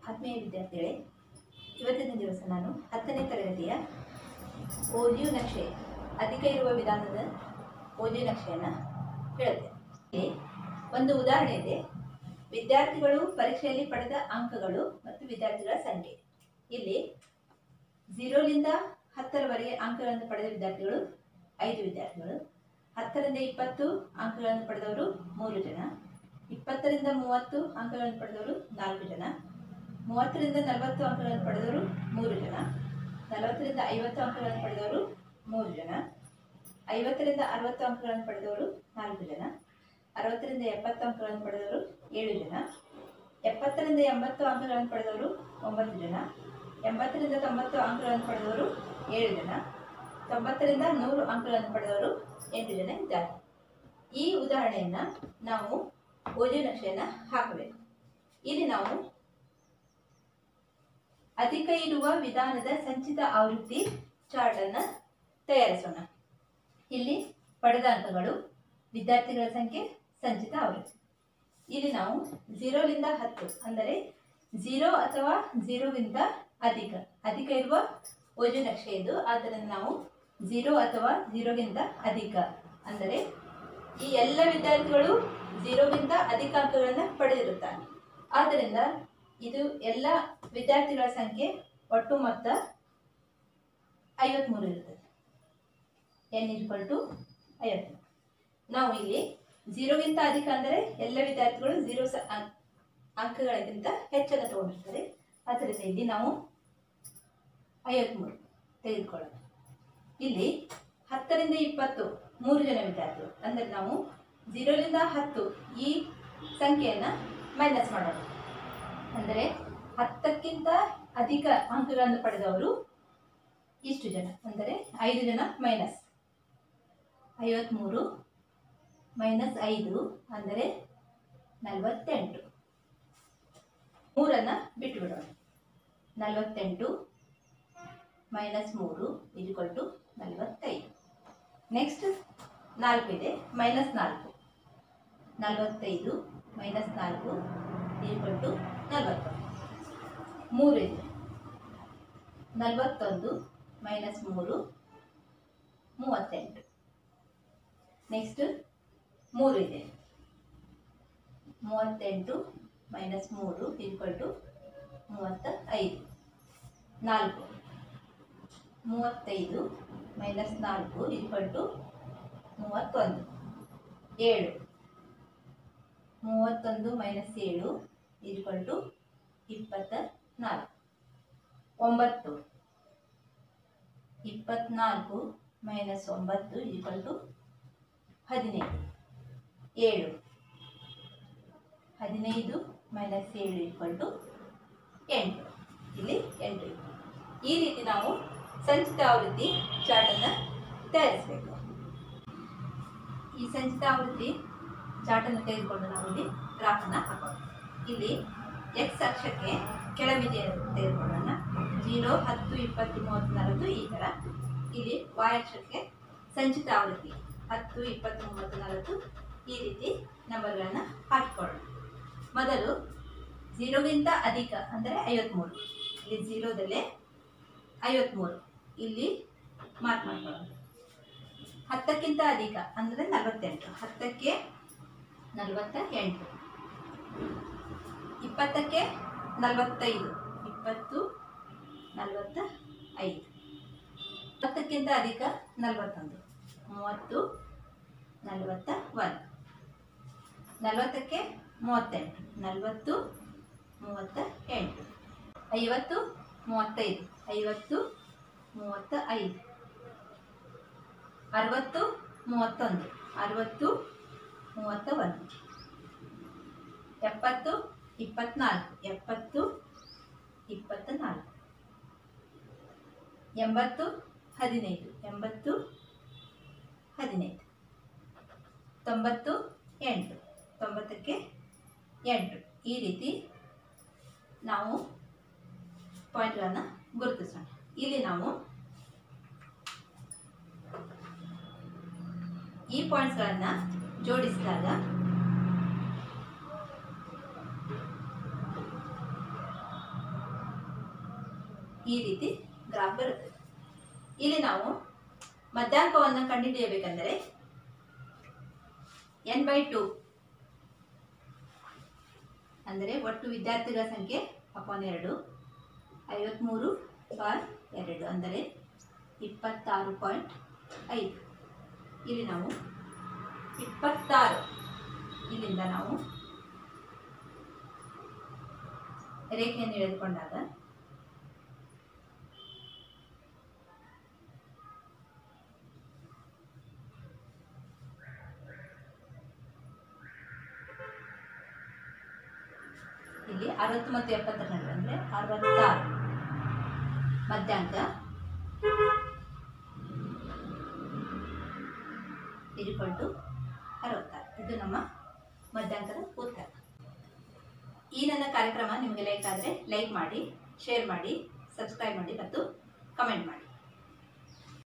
ಆತ್ಮೀಯ ವಿದ್ಯಾರ್ಥಿಗಳೇ ಇವತ್ತಿನ ದಿವಸ ನಾನು ಹತ್ತನೇ ತರಗತಿಯ ಓದಿಯು ನಕ್ಷೆ ಅಧಿಕ ಇರುವ ವಿಧಾನದ ಓದಿಯು ನಕ್ಷೆಯನ್ನು ಹೇಳುತ್ತೇನೆ ಇಲ್ಲಿ ಒಂದು ಉದಾಹರಣೆ ಇದೆ ವಿದ್ಯಾರ್ಥಿಗಳು ಪರೀಕ್ಷೆಯಲ್ಲಿ ಪಡೆದ ಅಂಕಗಳು ಮತ್ತು ವಿದ್ಯಾರ್ಥಿಗಳ ಸಂಖ್ಯೆ ಇಲ್ಲಿ ಝೀರೋಲಿಂದ ಹತ್ತರವರೆಗೆ ಅಂಕಗಳನ್ನು ಪಡೆದ ವಿದ್ಯಾರ್ಥಿಗಳು ಐದು ವಿದ್ಯಾರ್ಥಿಗಳು ಹತ್ತರಿಂದ ಇಪ್ಪತ್ತು ಅಂಕಗಳನ್ನು ಪಡೆದವರು ಮೂರು ಜನ ಇಪ್ಪತ್ತರಿಂದ ಮೂವತ್ತು ಅಂಕಗಳನ್ನು ಪಡೆದವರು ನಾಲ್ಕು ಜನ ಮೂವತ್ತರಿಂದ ನಲವತ್ತು ಅಂಕಗಳನ್ನು ಪಡೆದವರು ಮೂರು ಜನ ನಲವತ್ತರಿಂದ ಐವತ್ತು ಅಂಕಗಳನ್ನು ಪಡೆದವರು ಮೂರು ಜನ ಐವತ್ತರಿಂದ ಅರವತ್ತು ಅಂಕಗಳನ್ನು ಪಡೆದವರು ನಾಲ್ಕು ಜನ ಅರವತ್ತರಿಂದ ಎಪ್ಪತ್ತು ಅಂಕಗಳನ್ನು ಪಡೆದವರು ಏಳು ಜನ ಎಪ್ಪತ್ತರಿಂದ ಎಂಬತ್ತು ಅಂಕಗಳನ್ನು ಪಡೆದವರು ಒಂಬತ್ತು ಜನ ಎಂಬತ್ತರಿಂದ ತೊಂಬತ್ತು ಅಂಕಗಳನ್ನು ಪಡೆದವರು ಏಳು ಜನ ತೊಂಬತ್ತರಿಂದ ನೂರು ಅಂಕಗಳನ್ನು ಪಡೆದವರು ಎಂಟು ಜನ ಇದ್ದಾರೆ ಈ ಉದಾಹರಣೆಯನ್ನು ನಾವು ಓಜು ನಕ್ಷೆಯನ್ನು ಹಾಕಬೇಕು ಇಲ್ಲಿ ನಾವು ಅಧಿಕ ಇರುವ ವಿಧಾನದ ಸಂಚಿತ ಆವೃತ್ತಿ ಚಾರ್ಟ್ ಅನ್ನು ತಯಾರಿಸೋಣ ಇಲ್ಲಿ ಪಡೆದ ಅಂಕಗಳು ವಿದ್ಯಾರ್ಥಿಗಳ ಸಂಖ್ಯೆ ಸಂಚಿತ ಆವೃತ್ತಿ ಇಲ್ಲಿ ನಾವು ಝೀರೋಲಿಂದ ಹತ್ತು ಅಂದರೆ ಝೀರೋ ಅಥವಾ ಝೀರೋಗಿಂತ ಅಧಿಕ ಅಧಿಕ ಇರುವ ಓಜು ನಕ್ಷೆ ಇದು ಆದ್ದರಿಂದ ನಾವು ಝೀರೋ ಅಥವಾ ಝೀರೋಗಿಂತ ಅಧಿಕ ಅಂದರೆ ಈ ಎಲ್ಲ ವಿದ್ಯಾರ್ಥಿಗಳು ಝೀರೋಗಿಂತ ಅಧಿಕ ಅಂಕಗಳನ್ನು ಪಡೆದಿರುತ್ತಾರೆ ಆದ್ದರಿಂದ ಇದು ಎಲ್ಲ ವಿದ್ಯಾರ್ಥಿಗಳ ಸಂಖ್ಯೆ ಒಟ್ಟು ಮೊತ್ತ ಐವತ್ತ್ಮೂರು ಇರುತ್ತದೆ ಎನ್ ಈಕ್ವಲ್ ಟು ಐವತ್ತ್ಮೂರು ನಾವು ಇಲ್ಲಿ ಝೀರೋಗಿಂತ ಅಧಿಕ ಅಂದರೆ ಎಲ್ಲ ವಿದ್ಯಾರ್ಥಿಗಳು ಝೀರೋ ಸ ಅಂ- ಅಂಕಗಳಿಗಿಂತ ಹೆಚ್ಚನ್ನು ತಗೊಂಡಿರ್ತಾರೆ ಆದ್ದರಿಂದ ಇಲ್ಲಿ ನಾವು ಐವತ್ತ್ಮೂರು ತೆಗೆದುಕೊಳ್ಳೋಣ ಇಲ್ಲಿ ಹತ್ತರಿಂದ ಇಪ್ಪತ್ತು ಮೂರು ಜನ ವಿದ್ಯಾರ್ಥಿಗಳು ಅಂದರೆ ನಾವು ಝೀರೋಲಿಂದ ಹತ್ತು ಈ ಸಂಖ್ಯೆಯನ್ನು ಮೈನಸ್ ಮಾಡೋಣ ಅಂದರೆ ಹತ್ತಕ್ಕಿಂತ ಅಧಿಕ ಅಂಕಗಳನ್ನು ಪಡೆದವರು ಇಷ್ಟು ಜನ ಅಂದರೆ ಐದು ಜನ ಮೈನಸ್ ಐವತ್ತ್ಮೂರು ಮೈನಸ್ ಐದು ಅಂದರೆ ನಲವತ್ತೆಂಟು ಮೂರನ್ನು ಬಿಟ್ಟುಬಿಡೋಣ ನಲವತ್ತೆಂಟು ಮೈನಸ್ ಮೂರು ಇಜ್ಕೊಲ್ ಟು ನಲವತ್ತೈದು ನೆಕ್ಸ್ಟ್ ನಾಲ್ಕು ಇದೆ ಮೈನಸ್ ನಾಲ್ಕು ನಲವತ್ತೈದು ಮೈನಸ್ ನಾಲ್ಕು ಈಕ್ವಲ್ ಟು ನಲವತ್ತೊಂದು ಮೂರು ಇದೆ ನಲವತ್ತೊಂದು ಮೈನಸ್ ಮೂರು ಮೂವತ್ತೆಂಟು ನೆಕ್ಸ್ಟ್ ಮೂರು ಇದೆ ಮೂವತ್ತೆಂಟು ಮೈನಸ್ ಮೂರು ಈಕ್ವಲ್ ಟು ಮೂವತ್ತ ಐದು ನಾಲ್ಕು ಮೂವತ್ತೈದು ಮೈನಸ್ ನಾಲ್ಕು ಈಕ್ವಲ್ ಟು ಮೂವತ್ತೊಂದು ಏಳು ಮೂವತ್ತೊಂದು ಮೈನಸ್ ಏಳು ಈಕ್ವಲ್ ಟು ಇಪ್ಪತ್ತ ನಾಲ್ಕು ಒಂಬತ್ತು ಇಪ್ಪತ್ನಾಲ್ಕು ಮೈನಸ್ ಒಂಬತ್ತು ಈಕ್ವಲ್ ಟು ಹದಿನೈದು ಏಳು ಹದಿನೈದು ಮೈನಸ್ ಏಳು ಈಕ್ವಲ್ ಟು ಎಂಟು ಇಲ್ಲಿ ಎಂಟು ಇದೆ. ಈ ರೀತಿ ನಾವು ಸಂಚಿತ ಆವೃತ್ತಿ ಚಾರ್ಟನ್ನು ತಯಾರಿಸಬೇಕು ಈ ಸಂಚಿತ ಆವೃತ್ತಿ ಚಾರ್ಟನ್ನು ತೆಗೆದುಕೊಂಡು ನಾವು ಇಲ್ಲಿ ಗ್ರಾಫನ್ನು ಹಾಕೋಣ ಇಲ್ಲಿ ಎಕ್ಸ್ ಅಕ್ಷಕ್ಕೆ ಕೆಳಮಿತಿಯನ್ನು ತೆಗೆದುಕೊಳ್ಳೋಣ ಜೀರೋ ಹತ್ತು ಇಪ್ಪತ್ತು ಮೂವತ್ತು ನಲವತ್ತು ಈ ಥರ ಇಲ್ಲಿ ವಾಯ್ ಅಕ್ಷಕ್ಕೆ ಸಂಚಿತ ಆವೃತ್ತಿ ಹತ್ತು ಇಪ್ಪತ್ತು ಮೂವತ್ತು ನಲವತ್ತು ಈ ರೀತಿ ನಂಬರ್ಗಳನ್ನು ಹಾಕಿಕೊಳ್ಳೋಣ ಮೊದಲು ಝೀರೋಗಿಂತ ಅಧಿಕ ಅಂದರೆ ಐವತ್ತ್ಮೂರು ಇಲ್ಲಿ ಝೀರೋದಲ್ಲೇ ಐವತ್ತ್ಮೂರು ಇಲ್ಲಿ ಮಾರ್ಕ್ ಮಾಡ್ಕೊಳ್ಳೋಣ ಹತ್ತಕ್ಕಿಂತ ಅಧಿಕ ಅಂದರೆ ನಲವತ್ತೆಂಟು ಹತ್ತಕ್ಕೆ ನಲವತ್ತ ಎಂಟು ಇಪ್ಪತ್ತಕ್ಕೆ ನಲವತ್ತೈದು ಇಪ್ಪತ್ತು ನಲವತ್ತ ಐದು ಹತ್ತಕ್ಕಿಂತ ಅಧಿಕ ನಲವತ್ತೊಂದು ಮೂವತ್ತು ನಲವತ್ತ ಒಂದು ನಲವತ್ತಕ್ಕೆ ಮೂವತ್ತೆಂಟು ನಲವತ್ತು ಮೂವತ್ತ ಎಂಟು ಐವತ್ತು ಮೂವತ್ತೈದು ಐವತ್ತು ಮೂವತ್ತ ಐದು ಅರವತ್ತು ಮೂವತ್ತೊಂದು ಅರವತ್ತು ಮೂವತ್ತ ಒಂದು ಎಪ್ಪತ್ತು ಇಪ್ಪತ್ನಾಲ್ಕು ಎಪ್ಪತ್ತು ಇಪ್ಪತ್ತ ನಾಲ್ಕು ಎಂಬತ್ತು ಹದಿನೈದು ಎಂಬತ್ತು ಹದಿನೈದು ತೊಂಬತ್ತು ಎಂಟು ತೊಂಬತ್ತಕ್ಕೆ ಎಂಟು ಈ ರೀತಿ ನಾವು ಪಾಯಿಂಟ್ಗಳನ್ನು ಗುರುತಿಸೋಣ ಇಲ್ಲಿ ನಾವು ಈ ಪಾಯಿಂಟ್ಸ್ಗಳನ್ನು ಜೋಡಿಸಿದಾಗ ಈ ರೀತಿ ಗ್ರಾಫ್ ಬರುತ್ತೆ ಇಲ್ಲಿ ನಾವು ಮಧ್ಯಾಂಕವನ್ನು ಕಂಡುಹಿಡಿಯಬೇಕೆಂದರೆ ಎನ್ ಬೈ ಟು ಅಂದರೆ ಒಟ್ಟು ವಿದ್ಯಾರ್ಥಿಗಳ ಸಂಖ್ಯೆ ಅಪಾನ್ ಎರಡು ಐವತ್ತ್ಮೂರು ಬಾರ್ ಎರಡು ಅಂದರೆ ಇಪ್ಪತ್ತಾರು ಪಾಯಿಂಟ್ ಐದು ಇಲ್ಲಿ ನಾವು ಇಪ್ಪತ್ತಾರು ಇಲ್ಲಿಂದ ನಾವು ರೇಖೆಯನ್ನು ಎಳೆದುಕೊಂಡಾಗ ಇಲ್ಲಿ ಅರವತ್ತು ಮತ್ತು ಎಪ್ಪತ್ತರ ನಡುವೆ ಅಂದರೆ ಅರವತ್ತಾರು ಮಧ್ಯಾಂಕ ಈಕ್ವಲ್ ಟು ಅರವತ್ತಾರು ಇದು ನಮ್ಮ ಮಧ್ಯಾಂಕದ ಉತ್ತರ ಈ ನನ್ನ ಕಾರ್ಯಕ್ರಮ ನಿಮಗೆ ಲೈಕ್ ಆದರೆ ಲೈಕ್ ಮಾಡಿ ಶೇರ್ ಮಾಡಿ ಸಬ್ಸ್ಕ್ರೈಬ್ ಮಾಡಿ ಮತ್ತು ಕಮೆಂಟ್ ಮಾಡಿ